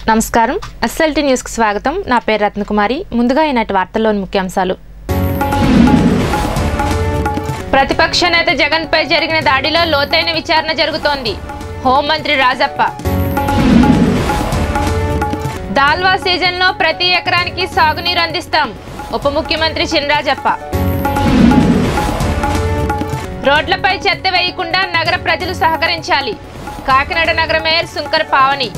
నమస్కారం ఎస్ఎల్టీ న్యూస్కి స్వాగతం నా పేరు రత్నకుమారి ముందుగా ఈనాటి వార్తల్లోని ముఖ్యాంశాలు ప్రతిపక్ష నేత జగన్పై జరిగిన దాడిలో లోతైన విచారణ జరుగుతోంది హోంమంత్రి రాజప్ప దాల్వా సీజన్లో ప్రతి ఎకరానికి సాగునీరు అందిస్తాం ఉప ముఖ్యమంత్రి చినరాజప్ప రోడ్లపై చెత్త వేయకుండా నగర ప్రజలు సహకరించాలి కాకినాడ నగర మేయర్ శుంకర్ పావని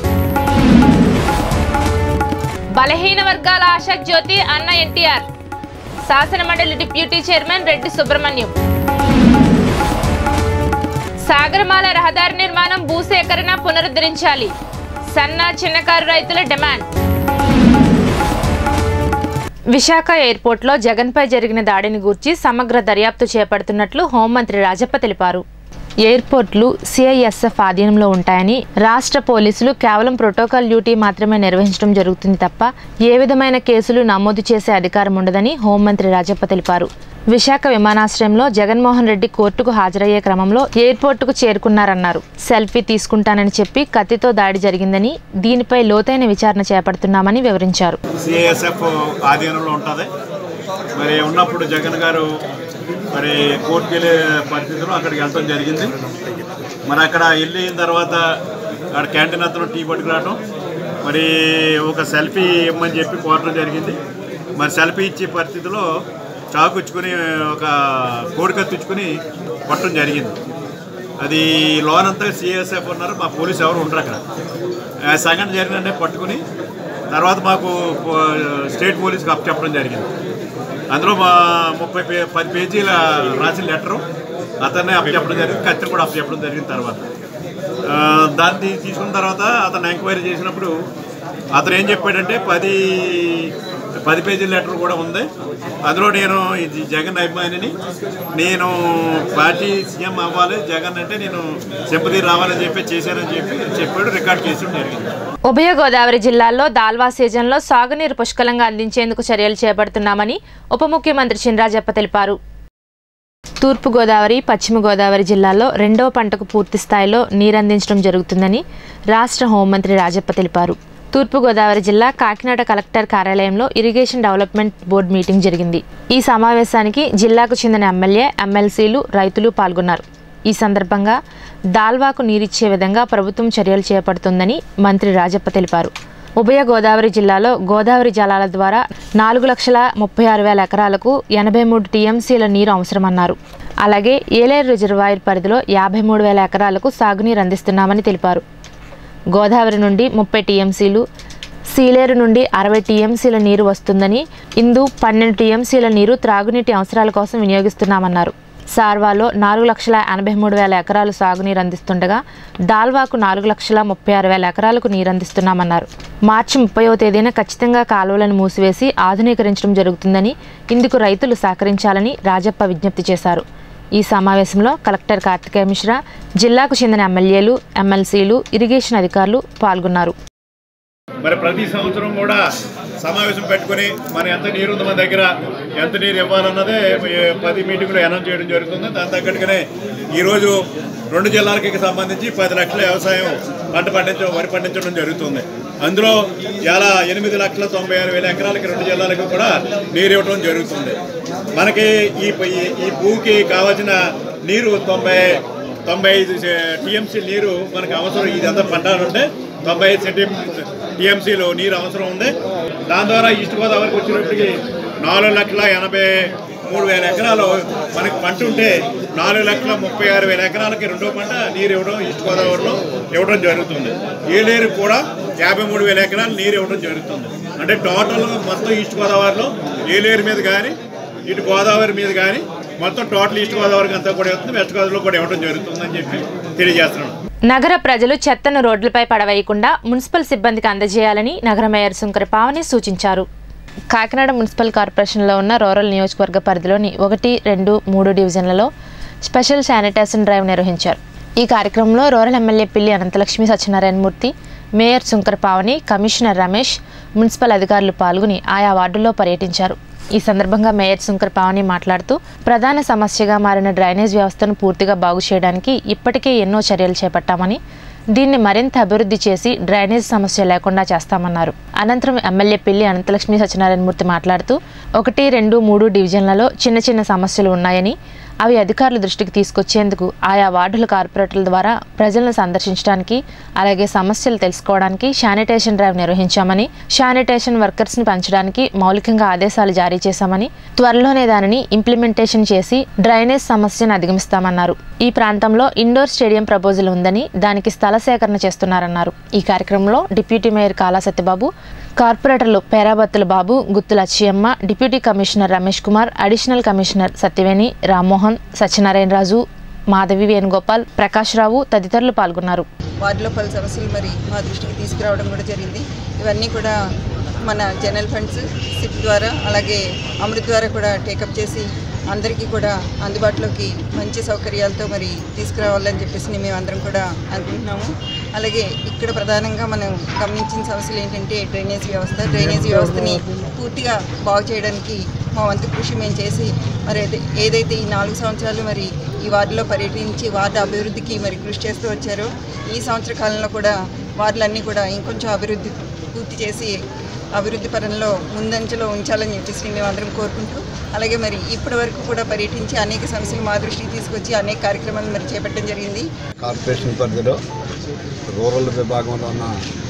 బలహీన వర్గాల ఆశా జ్యోతి అన్న ఎన్టీఆర్ శాసనమండలి డిప్యూటీ చైర్మన్ రెడ్డి సుబ్రహ్మణ్యం సాగరమాల రహదారి నిర్మాణం భూసేకరణ పునరుద్ధరించాలి సన్న చిన్నకారు రైతుల డిమాండ్ విశాఖ ఎయిర్పోర్ట్లో జగన్పై జరిగిన దాడిని గూర్చి సమగ్ర దర్యాప్తు చేపడుతున్నట్లు హోంమంత్రి రాజప్ప తెలిపారు ఎయిర్పోర్ట్లు సిఐఎస్ఎఫ్ ఆధీనంలో ఉంటాయని రాష్ట్ర పోలీసులు కేవలం ప్రోటోకాల్ డ్యూటీ మాత్రమే నిర్వహించడం జరుగుతుంది తప్ప ఏ విధమైన కేసులు నమోదు చేసే అధికారం ఉండదని హోంమంత్రి రాజప్ప తెలిపారు విశాఖ విమానాశ్రయంలో జగన్మోహన్ రెడ్డి కోర్టుకు హాజరయ్యే క్రమంలో ఎయిర్పోర్టుకు చేరుకున్నారన్నారు సెల్ఫీ తీసుకుంటానని చెప్పి కత్తితో దాడి జరిగిందని దీనిపై లోతైన విచారణ చేపడుతున్నామని వివరించారు సిఐఎస్ఎఫ్ ఆధీనంలో ఉంటుంది మరి ఉన్నప్పుడు జగన్ గారు మరి కోర్టుకు వెళ్ళే పరిస్థితిలో అక్కడికి వెళ్ళడం జరిగింది మరి అక్కడ వెళ్ళిన తర్వాత అక్కడ క్యాంటీన్ అతను టీ పట్టుకురావడం మరి ఒక సెల్ఫీ ఇవ్వమని చెప్పి కోరడం జరిగింది మరి సెల్ఫీ ఇచ్చే పరిస్థితిలో చాకు ఇచ్చుకొని ఒక కోడికత్తి ఇచ్చుకొని కొట్టడం జరిగింది అది లోన్ అంతా సిఎస్ఎఫ్ ఉన్నారు మా పోలీసు ఎవరు ఉండరు అక్కడ ఆ సంఘటన జరిగినంటే పట్టుకుని తర్వాత మాకు పో- స్టేట్ పోలీస్కి అప్ చెప్పడం జరిగింది అందులో మా ముప్పై పే పది పేజీల రాసిన లెటరు అతన్ని అప్ చెప్పడం జరిగింది కత్తిని కూడా అప్ చెప్పడం జరిగిన తర్వాత ఆ, దాన్ని తీసుకున్న తర్వాత అతను ఎంక్వైరీ చేసినప్పుడు అతను ఏం చెప్పాడంటే పది పది పేజీల లెటర్ కూడా ఉంది అందులో నేను ఇది జగన్ అభిమానిని నేను పార్టీ సీఎం అవ్వాలి జగన్ అంటే నేను సింపతి రావాలని చెప్పి చేశానని చెప్పి చెప్పాడు రికార్డ్ చేసడం జరిగింది ఉభయ గోదావరి జిల్లాల్లో దాల్వా సీజన్లో సాగునీరు పుష్కలంగా అందించేందుకు చర్యలు చేపడుతున్నామని ఉప ముఖ్యమంత్రి చినరాజప్ప తెలిపారు తూర్పు గోదావరి పశ్చిమ గోదావరి జిల్లాల్లో రెండవ పంటకు పూర్తి స్థాయిలో నీరందించడం జరుగుతుందని రాష్ట్ర హోంమంత్రి రాజప్ప తెలిపారు తూర్పు గోదావరి జిల్లా కాకినాడ కలెక్టర్ కార్యాలయంలో ఇరిగేషన్ డెవలప్మెంట్ బోర్డు మీటింగ్ జరిగింది ఈ సమావేశానికి జిల్లాకు చెందిన ఎమ్మెల్యే ఎమ్మెల్సీలు రైతులు పాల్గొన్నారు ఈ సందర్భంగా దాల్వాకు నీరిచ్చే విధంగా ప్రభుత్వం చర్యలు చేపడుతుందని మంత్రి రాజప్ప తెలిపారు ఉభయ గోదావరి జిల్లాలో గోదావరి జలాల ద్వారా నాలుగు లక్షల ముప్పై ఆరు వేల ఎకరాలకు ఎనభై మూడు టీఎంసీల నీరు అవసరమన్నారు అలాగే ఏలేరు రిజర్వాయర్ పరిధిలో యాభై మూడు వేల ఎకరాలకు సాగునీరు అందిస్తున్నామని తెలిపారు గోదావరి నుండి ముప్పై టీఎంసీలు సీలేరు నుండి అరవై టీఎంసీల నీరు వస్తుందని ఇందు పన్నెండు టీఎంసీల నీరు త్రాగునీటి అవసరాల కోసం వినియోగిస్తున్నామన్నారు సార్వాలో నాలుగు లక్షల ఎనభై మూడు వేల ఎకరాలు సాగునీరు అందిస్తుండగా దాల్వాకు నాలుగు లక్షల ముప్పై ఆరు వేల ఎకరాలకు నీరు అందిస్తున్నామన్నారు మార్చి ముప్పైవ తేదీన ఖచ్చితంగా కాలువలను మూసివేసి ఆధునీకరించడం జరుగుతుందని ఇందుకు రైతులు సహకరించాలని రాజప్ప విజ్ఞప్తి చేశారు ఈ సమావేశంలో కలెక్టర్ కార్తికేయ మిశ్రా జిల్లాకు చెందిన ఎమ్మెల్యేలు ఎమ్మెల్సీలు ఇరిగేషన్ అధికారులు పాల్గొన్నారు మరి ప్రతి సంవత్సరం కూడా సమావేశం పెట్టుకొని మన ఎంత నీరు ఉంది మన దగ్గర ఎంత నీరు ఇవ్వాలన్నదే ఈ పది మీటింగ్లో అనౌన్స్ చేయడం జరుగుతుంది దాని తగ్గట్టుగానే ఈరోజు రెండు జిల్లాలకి సంబంధించి పది లక్షల వ్యవసాయం పంట పండించడం వరి పండించడం జరుగుతుంది అందులో ఇలా ఎనిమిది లక్షల తొంభై ఆరు వేల ఎకరాలకి రెండు జిల్లాలకు కూడా నీరు ఇవ్వడం జరుగుతుంది మనకి ఈ ఈ- ఈ భూమికి కావాల్సిన నీరు తొంభై తొంభై ఐదు టీఎంసీ నీరు మనకు అవసరం ఇదంతా పండాలంటే తొంభై ఐదు సెంటీ టీఎంసీలో నీరు అవసరం ఉంది దాని ద్వారా ఈస్ట్ గోదావరికి వచ్చినప్పటికి నాలుగు లక్షల ఎనభై మూడు వేల ఎకరాలు మనకి పంట ఉంటే నాలుగు లక్షల ముప్పై ఆరు వేల ఎకరాలకి రెండో పంట నీరు ఇవ్వడం ఈస్ట్ గోదావరిలో ఇవ్వడం జరుగుతుంది ఏలేరు కూడా యాభై మూడు వేల ఎకరాలు నీరు ఇవ్వడం జరుగుతుంది అంటే టోటల్ మొత్తం ఈస్ట్ గోదావరిలో ఏలేరు మీద కానీ ఇటు గోదావరి మీద కానీ మొత్తం టోటల్ ఈస్ట్ గోదావరికి అంతా కూడా ఇస్తుంది వెస్ట్ గోదావరిలో కూడా ఇవ్వడం జరుగుతుందని చెప్పి తెలియజేస్తున్నాను నగర ప్రజలు చెత్తను రోడ్లపై పడవేయకుండా మున్సిపల్ సిబ్బందికి అందజేయాలని నగర మేయర్ శుంకర పావని సూచించారు కాకినాడ మున్సిపల్ కార్పొరేషన్లో ఉన్న రూరల్ నియోజకవర్గ పరిధిలోని ఒకటి రెండు మూడు డివిజన్లలో స్పెషల్ శానిటైజేషన్ డ్రైవ్ నిర్వహించారు ఈ కార్యక్రమంలో rural MLA Pilli Ananthalakshmi Satyanarayanamurthy mayor Sunkara Pavani commissioner Ramesh municipal అధికారులు పాల్గొని ఆయా వార్డుల్లో పర్యటించారు ఈ సందర్భంగా మేయర్ శంకర్ పావని మాట్లాడుతూ ప్రధాన సమస్యగా మారిన డ్రైనేజ్ వ్యవస్థను పూర్తిగా బాగు చేయడానికి ఇప్పటికే ఎన్నో చర్యలు చేపట్టామని దీన్ని మరింత అభివృద్ధి చేసి డ్రైనేజ్ సమస్య లేకుండా చేస్తామన్నారు అనంతరం ఎమ్మెల్యే పిల్లి అనంతలక్ష్మి సత్యనారాయణమూర్తి మాట్లాడుతూ ఒకటి రెండు మూడు డివిజన్లలో చిన్న చిన్న సమస్యలు ఉన్నాయని అవి అధికారుల దృష్టికి తీసుకొచ్చేందుకు ఆయా వార్డుల కార్పొరేటర్ల ద్వారా ప్రజలను సందర్శించడానికి అలాగే సమస్యలు తెలుసుకోవడానికి శానిటేషన్ డ్రైవ్ నిర్వహించామని శానిటేషన్ వర్కర్స్ని పెంచడానికి మౌలికంగా ఆదేశాలు జారీ చేశామని త్వరలోనే దానిని ఇంప్లిమెంటేషన్ చేసి డ్రైనేజ్ సమస్యను అధిగమిస్తామన్నారు ఈ ప్రాంతంలో ఇండోర్ స్టేడియం ప్రపోజల్ ఉందని దానికి స్థల సేకరణ చేస్తున్నారన్నారు ఈ కార్యక్రమంలో డిప్యూటీ మేయర్ కాలా సత్యబాబు కార్పొరేటర్లు Perabattula Babu Guttula Achiyamma deputy commissioner Ramesh Kumar additional commissioner Satyaveni Rammohan Satyanarayana Raju Madhavi Venugopal Prakash Rao తదితరులు పాల్గొన్నారు వార్డులో పలు సమస్యలు మరి మా దృష్టికి తీసుకురావడం కూడా జరిగింది ఇవన్నీ కూడా మన జనరల్ ఫండ్స్ సిప్ ద్వారా అలాగే అమృత్ ద్వారా కూడా టేకప్ చేసి అందరికీ కూడా అందుబాటులోకి మంచి సౌకర్యాలతో మరి తీసుకురావాలని చెప్పేసి మేము అందరం కూడా అనుకుంటున్నాము అలాగే ఇక్కడ ప్రధానంగా మనం గమనించిన సమస్యలు ఏంటంటే డ్రైనేజ్ వ్యవస్థ డ్రైనేజ్ వ్యవస్థని పూర్తిగా బాగు చేయడానికి మా వంతు కృషి మేము చేసి మరి ఏదై- ఏదైతే ఈ నాలుగు సంవత్సరాలు మరి ఈ వార్డులో పర్యటించి వార్డు అభివృద్ధికి మరి కృషి చేస్తూ వచ్చారో ఈ సంవత్సర కాలంలో కూడా వార్డులన్నీ కూడా ఇంకొంచెం అభివృద్ధి పూర్తి చేసి అభివృద్ధి పరంలో ముందంజలో ఉంచాలని చెప్పేసి మేము అందరం కోరుకుంటూ అలాగే మరి ఇప్పటి వరకు కూడా పర్యటించి అనేక సమస్యలు మా దృష్టికి తీసుకొచ్చి అనేక కార్యక్రమాలు మరి చేపట్టడం జరిగింది కార్పొరేషన్ పరిధిలో రూరల్ విభాగంలో ఉన్న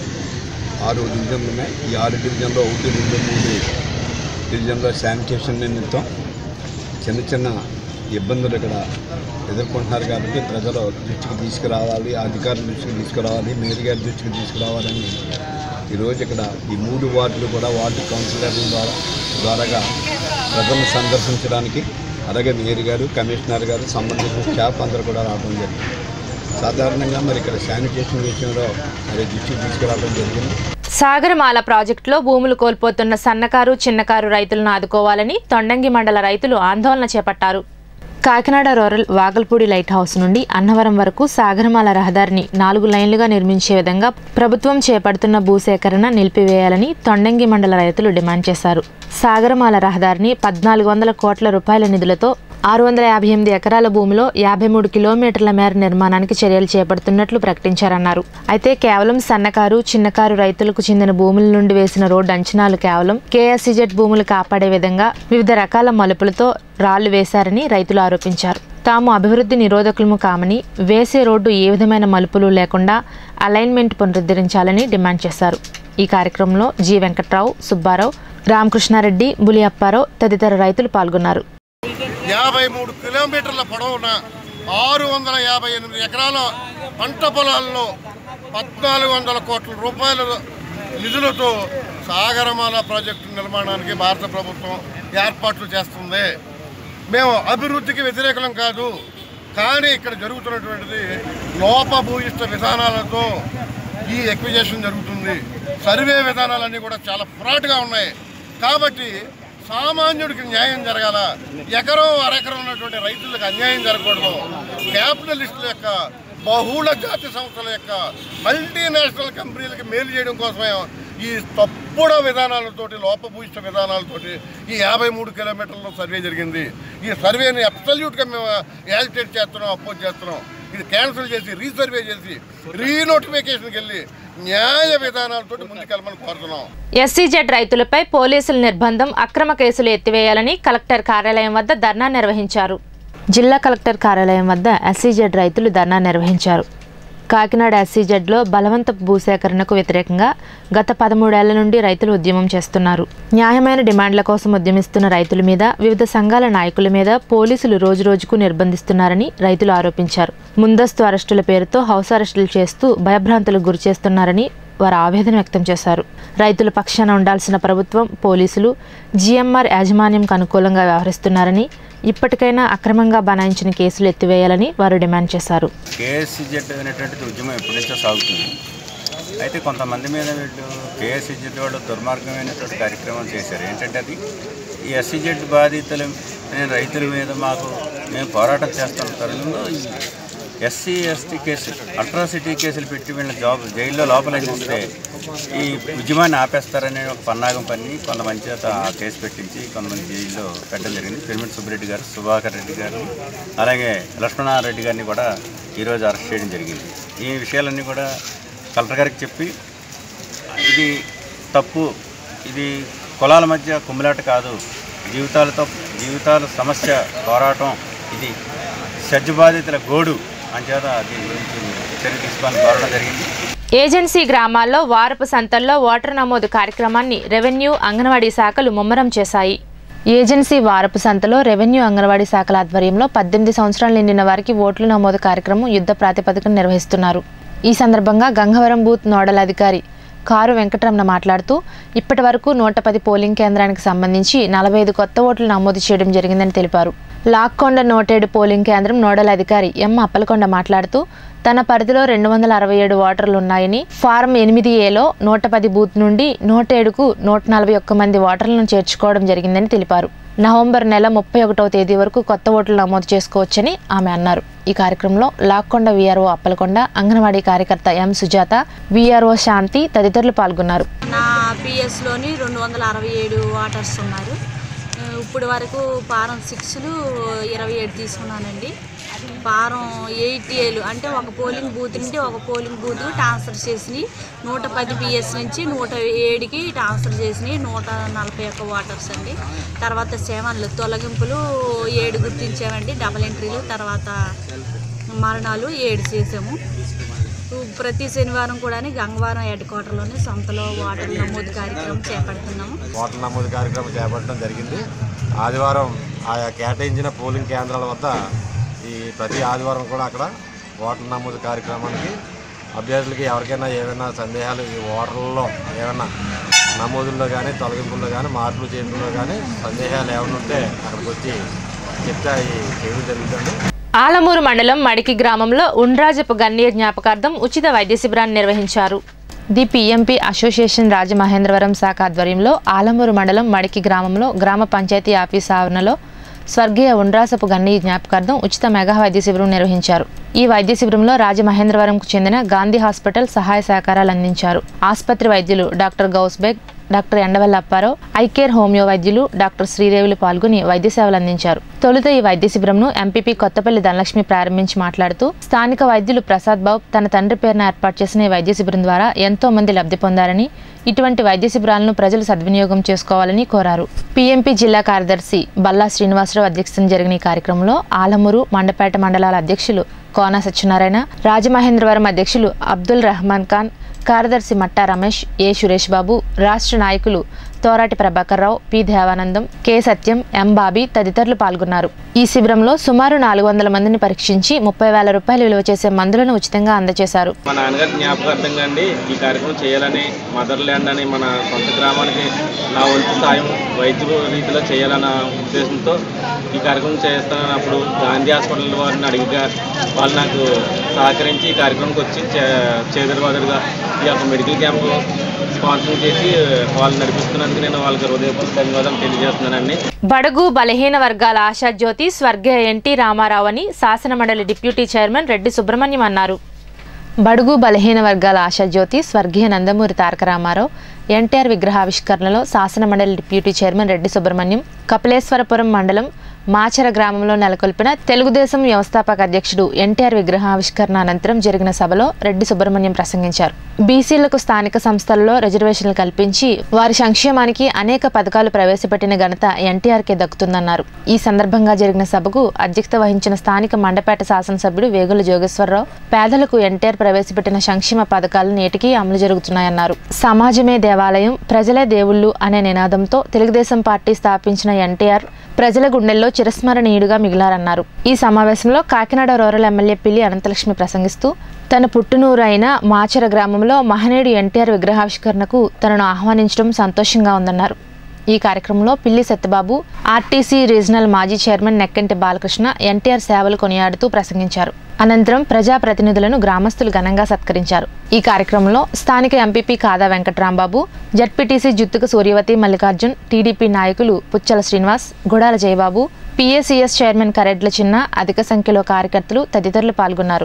ఆరు డివిజన్లు ఉన్నాయి ఈ ఆరు డివిజన్లో ఒకటి రెండు మూడు డివిజన్లో శానిటేషన్ నిమిత్తం చిన్న చిన్న ఇబ్బందులు ఇక్కడ ఎదుర్కొంటున్నారు కాబట్టి ప్రజల దృష్టికి తీసుకురావాలి అధికారుల దృష్టికి తీసుకురావాలి మేయర్ గారి దృష్టికి తీసుకురావాలని ఈరోజు ఇక్కడ ఈ మూడు వార్డులు కూడా వార్డు కౌన్సిలర్ల ద్వారా ద్వారాగా ప్రజలను సందర్శించడానికి అలాగే మేయర్ గారు కమిషనర్ గారు సంబంధించిన స్టాఫ్ అందరూ కూడా రావడం జరిగింది సాధారణంగా మరి ఇక్కడ శానిటేషన్ విషయంలో మరి దృష్టికి తీసుకురావడం జరిగింది సాగరమాల ప్రాజెక్టులో భూములు కోల్పోతున్న సన్నకారు చిన్నకారు రైతులను ఆదుకోవాలని తొండంగి మండల రైతులు ఆందోళన చేపట్టారు Kakinada rural Vagalpudi light house నుండి అన్నవరం వరకు సాగరమాల రహదారిని నాలుగు లైన్లుగా నిర్మించే విధంగా ప్రభుత్వం చేపడుతున్న భూసేకరణ నిలిపివేయాలని తొండంగి మండల రైతులు డిమాండ్ చేశారు సాగరమాల రహదారిని పద్నాలుగు వందల కోట్ల రూపాయల నిధులతో ఆరు వందల యాభై ఎనిమిది ఎకరాల భూమిలో యాభై మూడు కిలోమీటర్ల మేర నిర్మాణానికి చర్యలు చేపడుతున్నట్లు ప్రకటించారన్నారు అయితే కేవలం సన్నకారు చిన్నకారు రైతులకు చెందిన భూముల నుండి వేసిన రోడ్డు అంచనాలు కేవలం కేఎస్సీజెడ్ భూములు కాపాడే విధంగా వివిధ రకాల మలుపులతో రాళ్లు వేశారని రైతులు ఆరోపించారు తాము అభివృద్ధి నిరోధకులము కామని వేసే రోడ్డు ఏ విధమైన మలుపులు లేకుండా అలైన్మెంట్ పునరుద్ధరించాలని డిమాండ్ చేశారు ఈ కార్యక్రమంలో జి వెంకట్రావు సుబ్బారావు రామకృష్ణారెడ్డి బులి అప్పారావు తదితర రైతులు పాల్గొన్నారు యాభై మూడు కిలోమీటర్ల పొడవున ఆరు వందల యాభై ఎనిమిది ఎకరాల పంట పొలాల్లో పద్నాలుగు వందల కోట్ల రూపాయల నిధులతో సాగరమాల ప్రాజెక్టు నిర్మాణానికి భారత ప్రభుత్వం ఏర్పాట్లు చేస్తుంది మేము అభివృద్ధికి వ్యతిరేకలం కాదు కానీ ఇక్కడ జరుగుతున్నటువంటిది లోపభూయిష్ట విధానాలతో ఈ ఎక్విజేషన్ జరుగుతుంది సర్వే విధానాలన్నీ కూడా చాలా ఫ్రాడ్గా ఉన్నాయి కాబట్టి సామాన్యుడికి న్యాయం జరగాల ఎకరం అరెకరం ఉన్నటువంటి రైతులకు అన్యాయం జరగకూడదు క్యాపిటలిస్టుల యొక్క బహుళ జాతి సంస్థల యొక్క మల్టీనేషనల్ కంపెనీలకి మేలు చేయడం కోసమే ఈ తప్పుడు విధానాలతోటి లోపభూయిష్ట విధానాలతోటి ఈ యాభై మూడు కిలోమీటర్ల సర్వే జరిగింది ఈ సర్వేని అబ్సల్యూట్గా మేము యాజిటేట్ చేస్తున్నాం అపోజ్ చేస్తున్నాం ఇది క్యాన్సిల్ చేసి రీసర్వే చేసి రీనోటిఫికేషన్కి వెళ్ళి న్యాయ విధానాలతోటి ముందుకెళ్ళమని కోరుతున్నాం ఎస్సీజెడ్ రైతులపై పోలీసుల నిర్బంధం అక్రమ కేసులు ఎత్తివేయాలని కలెక్టర్ కార్యాలయం వద్ద ధర్నా నిర్వహించారు జిల్లా కలెక్టర్ కార్యాలయం వద్ద ఎస్సీజెడ్ రైతులు ధర్నా నిర్వహించారు కాకినాడ ఎస్సీజెడ్లో బలవంతపు భూసేకరణకు వ్యతిరేకంగా గత పదమూడేళ్ల నుండి రైతులు ఉద్యమం చేస్తున్నారు న్యాయమైన డిమాండ్ల కోసం ఉద్యమిస్తున్న రైతుల మీద వివిధ సంఘాల నాయకుల మీద పోలీసులు రోజురోజుకు నిర్బంధిస్తున్నారని రైతులు ఆరోపించారు ముందస్తు అరెస్టుల పేరుతో హౌస్ అరెస్టులు చేస్తూ భయభ్రాంతులకు గురి చేస్తున్నారని వారు ఆవేదన వ్యక్తం చేశారు రైతుల పక్షాన ఉండాల్సిన ప్రభుత్వం పోలీసులు జీఎంఆర్ యాజమాన్యంకు అనుకూలంగా వ్యవహరిస్తున్నారని ఇప్పటికైనా అక్రమంగా బనాయించిన కేసులు ఎత్తివేయాలని వారు డిమాండ్ చేశారు కేఎస్సీజెడ్ అనేటువంటిది ఉద్యమం ఎప్పటి నుంచో సాగుతుంది అయితే కొంతమంది మీద వీళ్ళు కేఎస్సీజెడ్ వాళ్ళు దుర్మార్గమైనటువంటి కార్యక్రమం చేశారు ఏంటంటే అది ఈ ఎస్సీజెడ్ బాధితుల నేను రైతుల మీద మాకు మేము పోరాటం చేస్తున్న తరుణంలో ఈ ఎస్సీ ఎస్టీ కేసులు అట్రాసిటీ కేసులు పెట్టి వీళ్ళని జాబ్ జైల్లో లోపల చూస్తే ఈ ఉద్యమాన్ని ఆపేస్తారనే ఒక పన్నాగం పని కొంతమంది చేత ఆ కేసు పెట్టించి కొంతమంది జైల్లో పెట్టడం జరిగింది పిరమిడ్ సుబ్బిరెడ్డి గారు సుభాకర్ రెడ్డి గారు అలాగే లక్ష్మణారెడ్డి గారిని కూడా ఈరోజు అరెస్ట్ చేయడం జరిగింది ఈ విషయాలన్నీ కూడా కలెక్టర్ గారికి చెప్పి ఇది తప్పు ఇది కులాల మధ్య కుమ్మిలాట కాదు జీవితాలతో జీవితాల సమస్య పోరాటం ఇది సజ్జ బాధితుల గోడు అంచేత దీని గురించి చర్య తీసుకోవాలని కోరడం జరిగింది ఏజెన్సీ గ్రామాల్లో వారపు సంతల్లో ఓటర్ నమోదు కార్యక్రమాన్ని రెవెన్యూ అంగన్వాడీ శాఖలు ముమ్మరం చేశాయి ఏజెన్సీ వారపు సంతలో రెవెన్యూ అంగన్వాడీ శాఖల ఆధ్వర్యంలో పద్దెనిమిది సంవత్సరాలు నిండిన వారికి ఓట్ల నమోదు కార్యక్రమం యుద్ధ ప్రాతిపదికన నిర్వహిస్తున్నారు ఈ సందర్భంగా గంగవరం బూత్ నోడల్ అధికారి కారు వెంకటరమణ మాట్లాడుతూ ఇప్పటి వరకు నూట పది పోలింగ్ కేంద్రానికి సంబంధించి నలభై ఐదు కొత్త ఓట్లు నమోదు చేయడం జరిగిందని తెలిపారు లాక్కొండ నోటేడు పోలింగ్ కేంద్రం నోడల్ అధికారి ఎం అప్పలకొండ మాట్లాడుతూ తన పరిధిలో రెండు వందల అరవై ఏడు ఓటర్లు ఉన్నాయని ఫారం ఎనిమిది ఏలో నూట పది బూత్ నుండి నూట ఏడుకు నూట నలభై ఒక్క మంది ఓటర్లను చేర్చుకోవడం జరిగిందని తెలిపారు నవంబర్ నెల ముప్పై ఒకటవ తేదీ వరకు కొత్త ఓట్లు నమోదు చేసుకోవచ్చని ఆమె అన్నారు ఈ కార్యక్రమంలో లాక్కొండ వీఆర్ఓ అప్పలకొండ అంగన్వాడీ కార్యకర్త ఎం సుజాత వీఆర్ఓ శాంతి తదితరులు పాల్గొన్నారు నా పిఎస్లోని రెండు వందల అరవై ఏడు వాటర్స్ ఉన్నారు ఆ, ఇప్పుడు వరకు పారం సిక్స్లు ఇరవై ఏడు తీసుకున్నానండి పారం ఎయిట్ ఏలు అంటే ఒక పోలింగ్ బూత్ నుండి ఒక పోలింగ్ బూత్ ట్రాన్స్ఫర్ చేసినాయి నూట పది పిఎస్ నుంచి నూట ఏడుకి ట్రాన్స్ఫర్ చేసినాయి నూట నలభై ఒక్క వాటర్స్ అండి తర్వాత సేవన్లు తొలగింపులు ఏడు గుర్తించామండి డబల్ ఎంట్రీలు తర్వాత మరణాలు ఏడు చేసాము ప్రతి శనివారం కూడా గంగవారం హెడ్ క్వార్టర్లోని సొంతలో వాటర్ నమోదు కార్యక్రమం చేపడుతున్నాము ఓట్ల నమోదు కార్యక్రమం చేపట్టడం జరిగింది ఆదివారం ఆయా కేటాయించిన పోలింగ్ కేంద్రాల వద్ద ఈ ప్రతి ఆదివారం కూడా అక్కడ ఓట్ల నమోదు కార్యక్రమానికి అభ్యర్థులకి ఎవరికైనా ఏమైనా సందేహాలు ఈ ఓటర్లలో ఏమైనా నమోదుల్లో కానీ తొలగింపుల్లో కానీ మార్పులు చేయడంలో కానీ సందేహాలు ఏమైనా ఉంటే అక్కడికి వచ్చి చెప్తే అవి చేయడం జరుగుతుంది ఆలమూరు మండలం మడికి గ్రామంలో ఉండ్రాజపు గన్నీయ జ్ఞాపకార్థం ఉచిత వైద్య శిబిరాన్ని నిర్వహించారు ది పిఎంపి అసోసియేషన్ రాజమహేంద్రవరం శాఖ ఆధ్వర్యంలో ఆలమూరు మండలం మడికి గ్రామంలో గ్రామ పంచాయతీ ఆఫీస్ ఆవరణలో స్వర్గీయ ఉండ్రాసపు గన్ని జ్ఞాపకార్థం ఉచిత మెగా వైద్య శిబిరం నిర్వహించారు ఈ వైద్య శిబిరంలో రాజమహేంద్రవరంకు చెందిన గాంధీ హాస్పిటల్ సహాయ సహకారాలు అందించారు ఆసుపత్రి వైద్యులు doctor Gousbeg doctor Endavalla Apparao eye care homeo వైద్యులు డాక్టర్ శ్రీదేవులు పాల్గొని వైద్య సేవలు అందించారు తొలుత ఈ వైద్య శిబిరంను ఎంపీపీ కొత్తపల్లి ధనలక్ష్మి ప్రారంభించి మాట్లాడుతూ స్థానిక వైద్యులు ప్రసాద్ బాబు తన తండ్రి పేరున ఏర్పాటు చేసిన ఈ వైద్య శిబిరం ద్వారా ఎంతో మంది లబ్ధి పొందారని ఇటువంటి వైద్య శిబిరాలను ప్రజలు సద్వినియోగం చేసుకోవాలని కోరారు పీఎంపీ జిల్లా కార్యదర్శి బల్లా శ్రీనివాసరావు అధ్యక్షతన జరిగిన ఈ కార్యక్రమంలో ఆలమూరు మండపేట మండలాల అధ్యక్షులు కోన సత్యనారాయణ రాజమహేంద్రవరం అధ్యక్షులు అబ్దుల్ రహమాన్ ఖాన్ కార్యదర్శి మట్టా రమేష్ ఏ సురేష్ బాబు రాష్ట్ర నాయకులు Torati Prabhakar Rao P Devanandam K Satyam M Bobby తదితరులు పాల్గొన్నారు ఈ శిబిరంలో సుమారు నాలుగు వందల మందిని పరీక్షించి ముప్పై వేల రూపాయలు విలువ చేసే మందులను ఉచితంగా అందజేశారు మా నాన్నగారి జ్ఞాపకార్థంగా అండి ఈ కార్యక్రమం చేయాలని మదర్ ల్యాండ్ అని మన సొంత గ్రామానికి నా వంతు సాయం వైద్యుల రీతిలో చేయాలన్న ఉద్దేశంతో ఈ కార్యక్రమం చేస్తానని అప్పుడు గాంధీ హాస్పిటల్ వారిని అడిగిగా వాళ్ళు నాకు సహకరించి ఈ కార్యక్రమంకి వచ్చి చేదరవాదులుగా ఈ యొక్క మెడికల్ క్యాంపు స్పాన్సర్ చేసి వాళ్ళు నడిపిస్తున్నందుకు నేను వాళ్ళకి హృదయపూర్వక ధన్యవాదాలు తెలియజేస్తున్నానండి బడుగు బలహీన వర్గాల ఆశాజ్యోతి స్వర్గీయ ఎన్టీ రామారావు అని శాసనమండలి డిప్యూటీ చైర్మన్ రెడ్డి సుబ్రహ్మణ్యం అన్నారు బడుగు బలహీన వర్గాల ఆశాజ్యోతి స్వర్గీయ నందమూరి తారక రామారావు ఎన్టీఆర్ విగ్రహావిష్కరణలో శాసనమండలి డిప్యూటీ చైర్మన్ రెడ్డి సుబ్రహ్మణ్యం కపిలేశ్వరపురం మండలం మాచర గ్రామంలో నెలకొల్పిన తెలుగుదేశం వ్యవస్థాపక అధ్యక్షుడు ఎన్టీఆర్ విగ్రహావిష్కరణ అనంతరం జరిగిన సభలో రెడ్డి సుబ్రహ్మణ్యం ప్రసంగించారు బీసీలకు స్థానిక సంస్థలలో రిజర్వేషన్లు కల్పించి వారి సంక్షేమానికి అనేక పథకాలు ప్రవేశపెట్టిన ఘనత ఎన్టీఆర్కే దక్కుతుందన్నారు ఈ సందర్భంగా జరిగిన సభకు అధ్యక్షత వహించిన స్థానిక మండపేట శాసనసభ్యుడు వేగుల జోగేశ్వరరావు పేదలకు ఎన్టీఆర్ ప్రవేశపెట్టిన సంక్షేమ పథకాలు నేటికీ అమలు జరుగుతున్నాయన్నారు సమాజమే దేవాలయం ప్రజలే దేవుళ్ళు అనే నినాదంతో తెలుగుదేశం పార్టీ స్థాపించిన ఎన్టీఆర్ ప్రజల గుండెల్లో చిరస్మరణీయుడుగా మిగిలారన్నారు ఈ సమావేశంలో కాకినాడ రూరల్ ఎమ్మెల్యే పిల్లి అనంతలక్ష్మి ప్రసంగిస్తూ తన పుట్టునూరు అయిన మాచర గ్రామంలో మహనీయుడు ఎన్టీఆర్ విగ్రహావిష్కరణకు తనను ఆహ్వానించడం సంతోషంగా ఉందన్నారు ఈ కార్యక్రమంలో పిల్లి సత్యబాబు ఆర్టీసీ రీజనల్ మాజీ చైర్మన్ నెక్కంటి బాలకృష్ణ ఎన్టీఆర్ సేవలు కొనియాడుతూ ప్రసంగించారు అనంతరం ప్రజాప్రతినిధులను గ్రామస్తులు ఘనంగా సత్కరించారు ఈ కార్యక్రమంలో స్థానిక MPP Kada Venkatrambabu ZPTC Juttuka Suryavathi Mallikarjun TDP నాయకులు పుచ్చల శ్రీనివాస్ గుడాల జయబాబు పిఎస్సిఎస్ చైర్మన్ కరెడ్ల చిన్న అధిక సంఖ్యలో కార్యకర్తలు తదితరులు పాల్గొన్నారు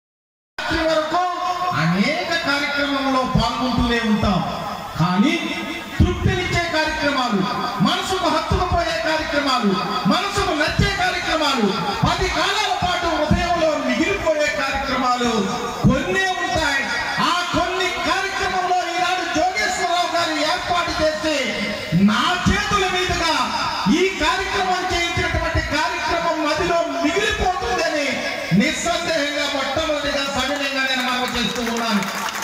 వరకు అనేక కార్యక్రమంలో పాల్గొంటూనే ఉంటాం కానీ తృప్తినిచ్చే కార్యక్రమాలు మనసుకు హత్తుకుపోయే కార్యక్రమాలు మనసుకు నచ్చే కార్యక్రమాలు పది కాలాల పాటు హృదయంలో మిగిలిపోయే కార్యక్రమాలు కొన్నే ఉంటాయి ఆ కొన్ని కార్యక్రమంలో ఈనాడు జోగేశ్వరరావు గారు ఏర్పాటు చేసి నా చేతుల మీదుగా ఈ కార్యక్రమం చేయించినటువంటి కార్యక్రమం మదిలో మిగిలిపోతుందని నిస్సందేహంగా మొట్టమొదటిగా సవినయంగా నేను మనవి చేస్తూ ఉన్నాను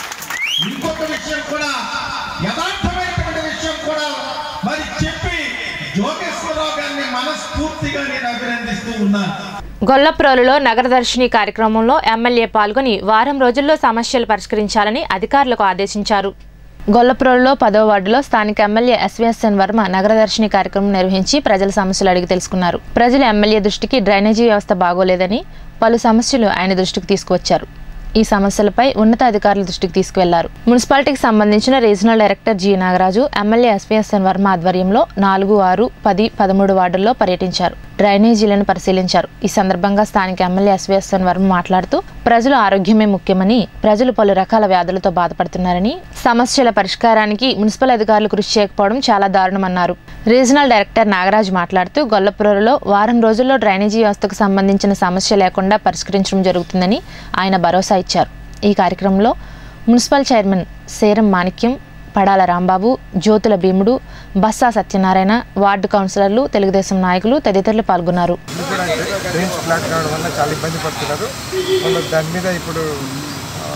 ఇంకొక విషయం కూడా యథార్థమైనటువంటి విషయం కూడా మరి చెప్పి జోగేశ్వరరావు గారిని మనస్ఫూర్తిగా నేను అభినందిస్తూ ఉన్నాను గొల్లప్రోలులో నగరదర్శిని కార్యక్రమంలో ఎమ్మెల్యే పాల్గొని వారం రోజుల్లో సమస్యలు పరిష్కరించాలని అధికారులకు ఆదేశించారు గొల్లప్రోలులో పదో వార్డులో స్థానిక ఎమ్మెల్యే ఎస్వీఎస్ఎన్ వర్మ నగరదర్శిని కార్యక్రమం నిర్వహించి ప్రజల సమస్యలు అడిగి తెలుసుకున్నారు ప్రజలు ఎమ్మెల్యే దృష్టికి డ్రైనేజీ వ్యవస్థ బాగోలేదని పలు సమస్యలు ఆయన దృష్టికి తీసుకువచ్చారు ఈ సమస్యలపై ఉన్నతాధికారుల దృష్టికి తీసుకువెళ్లారు మున్సిపాలిటీకి సంబంధించిన regional director G Nagaraju MLA SVSN Varma ఆధ్వర్యంలో నాలుగు ఆరు పది పదమూడు వార్డుల్లో పర్యటించారు డ్రైనేజీలను పరిశీలించారు ఈ సందర్భంగా స్థానిక ఎమ్మెల్యే ఎస్వీఎస్ఎన్ వర్మ మాట్లాడుతూ ప్రజల ఆరోగ్యమే ముఖ్యమని ప్రజలు పలు రకాల వ్యాధులతో బాధపడుతున్నారని సమస్యల పరిష్కారానికి మున్సిపల్ అధికారులు కృషి చేయకపోవడం చాలా దారుణమన్నారు రీజనల్ డైరెక్టర్ నాగరాజు మాట్లాడుతూ గొల్లపురంలో వారం రోజుల్లో డ్రైనేజీ వ్యవస్థకు సంబంధించిన సమస్య లేకుండా పరిష్కరించడం జరుగుతుందని ఆయన భరోసా ఇచ్చారు ఈ కార్యక్రమంలో municipal chairman Seram Manikyam Padala Rambabu Jyothula Bheemudu Bassa Satyanarayana ward కౌన్సిలర్లు తెలుగుదేశం నాయకులు తదితరులు పాల్గొన్నారు కూడా డ్రైన్స్ బ్లాక్ కావడం వల్ల చాలా ఇబ్బంది పడుతున్నారు వాళ్ళు దాని మీద ఇప్పుడు ఆ,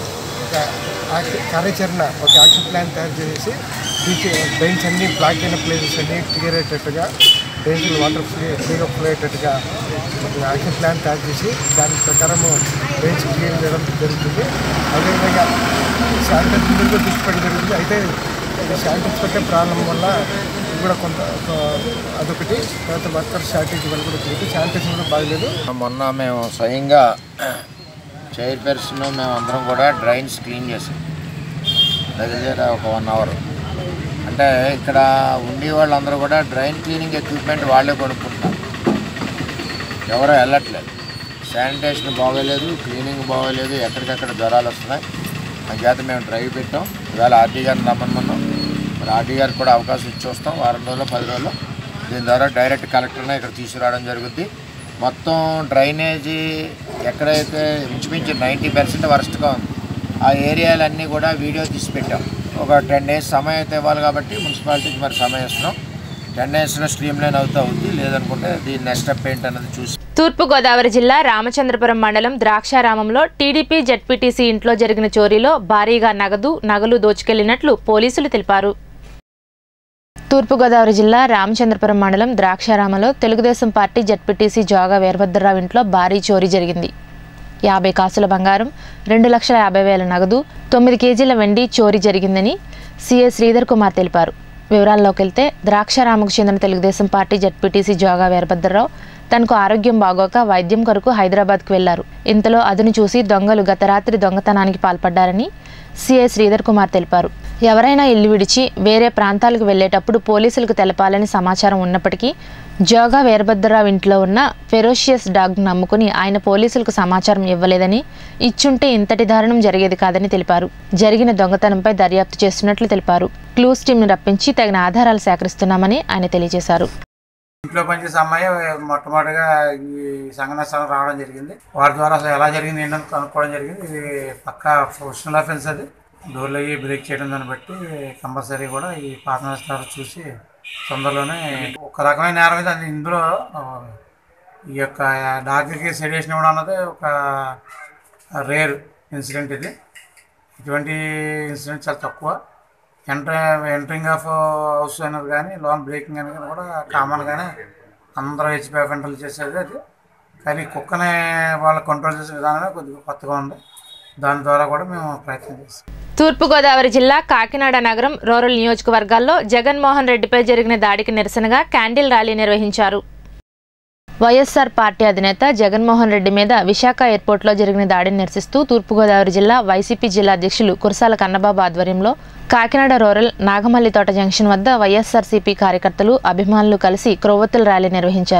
ఒక యాక్షన్- కార్యాచరణ ఒక యాక్షన్ ప్లాన్ తయారు చేసి బీచ్ డ్రైన్స్ అన్ని బ్లాక్ అయిన ప్లేసెస్ అన్ని క్లియర్ అయ్యేటట్టుగా డ్రైన్స్ వాటర్ ఫ్రీ ఫ్రీగా ఫ్లో అయ్యేటట్టుగా ఒక యాక్షన్ ప్లాన్ తయారు చేసి దాని ప్రకారము డ్రైన్స్ క్లియర్ చేయడం జరుగుతుంది అదేవిధంగా శానిటైజర్ మీద కూడా దృష్టి పెట్టడం జరుగుతుంది అయితే ఇది శానిటైజ్ పెట్టే ప్రాబ్లం వల్ల ఇది కూడా కొంత ఒక- అదొకటి తర్వాత వర్కర్ షార్టేజ్ వల్ల కూడా జరుగుతుంది శానిటైజర్ కూడా బాగలేదు మొన్న మేము స్వయంగా చైర్పర్సన్ మేము అందరం కూడా డ్రైన్స్ క్లీన్ చేసాం దగ్గర దగ్గర ఒక వన్ అవర్ అంటే ఇక్కడ ఉండే వాళ్ళందరూ కూడా డ్రైన్ క్లీనింగ్ ఎక్విప్మెంట్ వాళ్ళే కొనుక్కుంటున్నారు ఎవరో వెళ్ళట్లేదు శానిటేషన్ బాగోలేదు క్లీనింగ్ బాగోలేదు ఎక్కడికక్కడ జ్వరాలు వస్తున్నాయి చేత మేము డ్రైవ్ పెట్టాం ఇవాళ ఆర్డీ గారిని రమ్మన్నాం మరి ఆర్డీ గారికి కూడా అవకాశం ఇచ్చి వస్తాం వారం రోజులు పది రోజులు దీని ద్వారా డైరెక్ట్ కలెక్టర్నే ఇక్కడ తీసుకురావడం జరుగుద్ది మొత్తం డ్రైనేజీ ఎక్కడైతే ఇంచుమించు నైంటీ పర్సెంట్ వరస్ట్గా ఉంది ఆ ఏరియాలన్నీ కూడా వీడియో తీసి పెట్టాం ఒక టెన్ డేస్ సమయం అయితే ఇవ్వాలి కాబట్టి మున్సిపాలిటీకి మరి సమయం ఇస్తున్నాం టెన్ డేస్లో స్ట్రీమ్ లైన్ అవుతూ అవుద్ది లేదనుకుంటే దీని నెక్స్ట్ స్టెప్ ఏంటన్నది చూసి తూర్పుగోదావరి జిల్లా రామచంద్రపురం మండలం ద్రాక్షారామంలో టీడీపీ జడ్పీటీసీ ఇంట్లో జరిగిన చోరీలో భారీగా నగదు నగలు దోచుకెళ్లినట్లు పోలీసులు తెలిపారు తూర్పుగోదావరి జిల్లా రామచంద్రపురం మండలం ద్రాక్షారామంలో తెలుగుదేశం పార్టీ జడ్పీటీసీ జోగా వీరభద్రరావు ఇంట్లో భారీ చోరీ జరిగింది యాభై కాసుల బంగారం రెండు లక్షల యాభై వేల నగదు తొమ్మిది కేజీల వెండి చోరీ జరిగిందని సీఏ శ్రీధర్ కుమార్ తెలిపారు వివరాల్లోకి వెళ్తే ద్రాక్షారామకు చెందిన తెలుగుదేశం పార్టీ జడ్పీటీసీ జోగా వీరభద్రరావు తనకు ఆరోగ్యం బాగోక వైద్యం కొరకు హైదరాబాద్కు వెళ్లారు ఇంతలో అదును చూసి దొంగలు గత రాత్రి దొంగతనానికి పాల్పడ్డారని సీఐ శ్రీధర్ కుమార్ తెలిపారు ఎవరైనా ఇల్లు విడిచి వేరే ప్రాంతాలకు వెళ్లేటప్పుడు పోలీసులకు తెలపాలని సమాచారం ఉన్నప్పటికీ జోగా వీరభద్రరావు ఇంట్లో ఉన్న ఫెరోషియస్ డాగ్ను నమ్ముకుని ఆయన పోలీసులకు సమాచారం ఇవ్వలేదని ఇచ్చుంటే ఇంతటి దారుణం జరిగేది కాదని తెలిపారు జరిగిన దొంగతనంపై దర్యాప్తు చేస్తున్నట్లు తెలిపారు క్లూస్ టీంను రప్పించి తగిన ఆధారాలు సేకరిస్తున్నామని ఆయన తెలియజేశారు ఇంట్లో పనిచేసే అమ్మాయి మొట్టమొదటిగా ఈ సంఘటన స్థలం రావడం జరిగింది వారి ద్వారా అసలు ఎలా జరిగింది ఏంటని కనుక్కోవడం జరిగింది ఇది పక్కా ప్రొఫెషనల్ అఫెన్స్ అది డోర్లు అయ్యి బ్రేక్ చేయడం దాన్ని బట్టి కంపల్సరీ కూడా ఈ పాత చూసి తొందరలోనే ఒక రకమైన నేరం ఇది అది ఇందులో ఆ, ఈ యొక్క డాక్టర్కి సెడియేషన్ ఇవ్వడం అన్నది ఒక రేర్ ఇన్సిడెంట్ ఇది ఇటువంటి ఇన్సిడెంట్ చాలా తక్కువ ఎంటర్ ఎంటరింగ్ ఆఫ్ హౌస్ అనేది కానీ లోన్ బ్రేకింగ్ అనేది కూడా కామన్గానే అందరూ హెచ్పి కంట్రోల్ చేసేది అది కానీ కుక్కని వాళ్ళు కంట్రోల్ చేసే విధానమే కొద్దిగా కొత్తగా ఉంది దాని ద్వారా కూడా మేము ప్రయత్నం చేస్తాం తూర్పుగోదావరి జిల్లా కాకినాడ నగరం రూరల్ నియోజకవర్గాల్లో జగన్మోహన్ రెడ్డిపై జరిగిన దాడికి నిరసనగా క్యాండిల్ ర్యాలీ నిర్వహించారు వైఎస్ఆర్ పార్టీ అధినేత జగన్మోహన్ రెడ్డి మీద విశాఖ ఎయిర్పోర్ట్లో జరిగిన దాడిని నిరసిస్తూ తూర్పుగోదావరి జిల్లా వైసీపీ జిల్లా అధ్యక్షులు కురసాల కన్నబాబు ఆధ్వర్యంలో కాకినాడ రూరల్ నాగమల్లితోట జంక్షన్ వద్ద వైఎస్ఆర్సీపీ కార్యకర్తలు అభిమానులు కలిసి క్రొవ్వొత్తుల ర్యాలీ నిర్వహించారు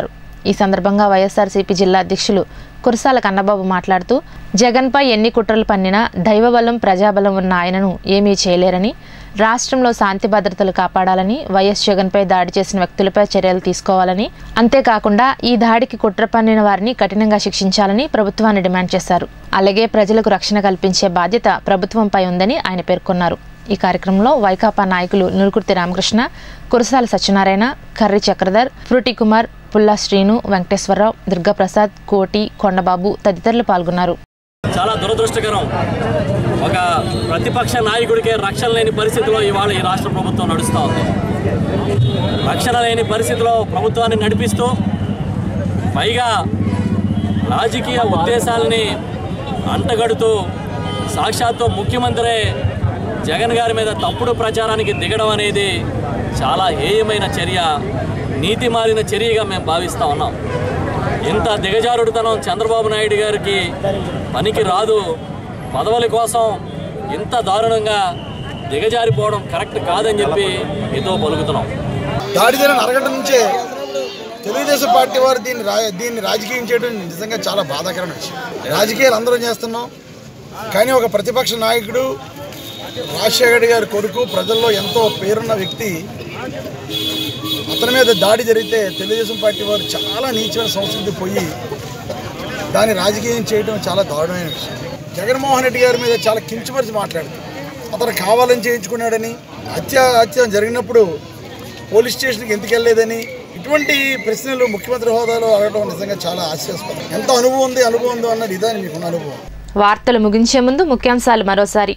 ఈ సందర్భంగా వైఎస్ఆర్సీపీ జిల్లా అధ్యక్షులు కురసాల కన్నబాబు మాట్లాడుతూ జగన్పై ఎన్ని కుట్రలు పన్నినా దైవబలం ప్రజాబలం ఉన్న ఆయనను ఏమీ చేయలేరని రాష్ట్రంలో శాంతి భద్రతలు కాపాడాలని వైఎస్ జగన్పై దాడి చేసిన వ్యక్తులపై చర్యలు తీసుకోవాలని అంతేకాకుండా ఈ దాడికి కుట్ర పన్నిన వారిని కఠినంగా శిక్షించాలని ప్రభుత్వాన్ని డిమాండ్ చేశారు అలాగే ప్రజలకు రక్షణ కల్పించే బాధ్యత ప్రభుత్వంపై ఉందని ఆయన పేర్కొన్నారు ఈ కార్యక్రమంలో వైకాపా నాయకులు నురుకుర్తి రామకృష్ణ కురసాల సత్యనారాయణ కర్రి చక్రధర్ ఫ్రూటి కుమార్ పుల్లా శ్రీను వెంకటేశ్వరరావు దుర్గాప్రసాద్ కోటి కొండబాబు తదితరులు పాల్గొన్నారు చాలా దురదృష్టకరం ఒక ప్రతిపక్ష నాయకుడికే రక్షణ లేని పరిస్థితిలో ఇవాళ ఈ రాష్ట్ర ప్రభుత్వం నడుస్తూ ఉంది రక్షణ లేని పరిస్థితిలో ప్రభుత్వాన్ని నడిపిస్తూ పైగా రాజకీయ ఉద్దేశాలని అంటగడుతూ సాక్షాత్తు ముఖ్యమంత్రి జగన్ గారి మీద తప్పుడు ప్రచారానికి దిగడం అనేది చాలా హేయమైన చర్య నీతి మారిన చర్యగా మేము భావిస్తూ ఉన్నాం ఇంత దిగజారుడుతనం చంద్రబాబు నాయుడు గారికి పనికి రాదు పదవుల కోసం ఇంత దారుణంగా దిగజారిపోవడం కరెక్ట్ కాదని చెప్పి మీతో పలుకుతున్నాం దాడి జరిగిన అరగంట నుంచే తెలుగుదేశం పార్టీ వారు దీన్ని రా దీన్ని రాజకీయం చేయడం నిజంగా చాలా బాధాకరమైన విషయం రాజకీయాలు అందరం చేస్తున్నాం కానీ ఒక ప్రతిపక్ష నాయకుడు రాజశేఖర్ గారి కొడుకు ప్రజల్లో ఎంతో పేరున్న వ్యక్తి అతని మీద దాడి జరిగితే తెలుగుదేశం పార్టీ వారు చాలా నీచమైన సంస్కృతి పోయి దాన్ని రాజకీయం చేయడం చాలా దారుణమైన విషయం జగన్మోహన్ రెడ్డి గారి మీద చాలా కించపరిచి మాట్లాడుతుంది అతను కావాలని చేయించుకున్నాడని హత్య హత్య జరిగినప్పుడు పోలీస్ స్టేషన్కి ఎందుకు వెళ్ళలేదని ఇటువంటి ప్రశ్నలు ముఖ్యమంత్రి హోదాలో అడగడం నిజంగా చాలా హాస్యాస్పదం ఎంత అనుభవం ఉంది అనుభవం ఉందో అన్నది ఇదని మీకున్న అనుభవం వార్తలు ముగించే ముందు ముఖ్యాంశాలు మరోసారి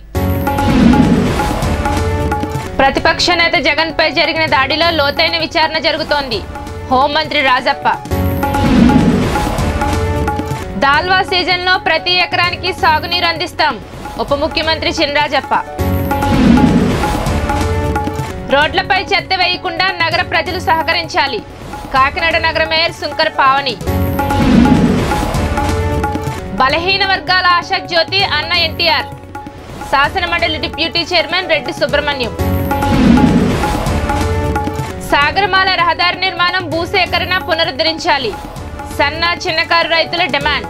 ప్రతిపక్ష నేత జగన్ పై జరిగిన దాడిలో లోతైన విచారణ జరుగుతోంది హోంమంత్రి రాజప్ప దాల్వా సీజన్లో ప్రతి ఎకరానికి సాగునీరు అందిస్తాం ఉప ముఖ్యమంత్రి చినరాజప్ప రోడ్లపై చెత్త వేయకుండా నగర ప్రజలు సహకరించాలి కాకినాడ నగర మేయర్ శంకర్ పావని బలహీన వర్గాల ఆశా జ్యోతి అన్న ఎన్టీఆర్ శాసనమండలి డిప్యూటీ చైర్మన్ రెడ్డి సుబ్రహ్మణ్యం సాగరమాల రహదారి నిర్మాణం భూసేకరణ పునరుద్ధరించాలి సన్న చిన్నకారు రైతుల డిమాండ్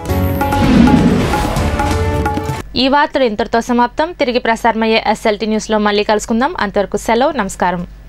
ఈ వార్తలు ఇంతటితో సమాప్తం తిరిగి ప్రసారమయ్యే ఎస్ఎల్టీ న్యూస్లో మళ్ళీ కలుసుకుందాం అంతవరకు సెలవు నమస్కారం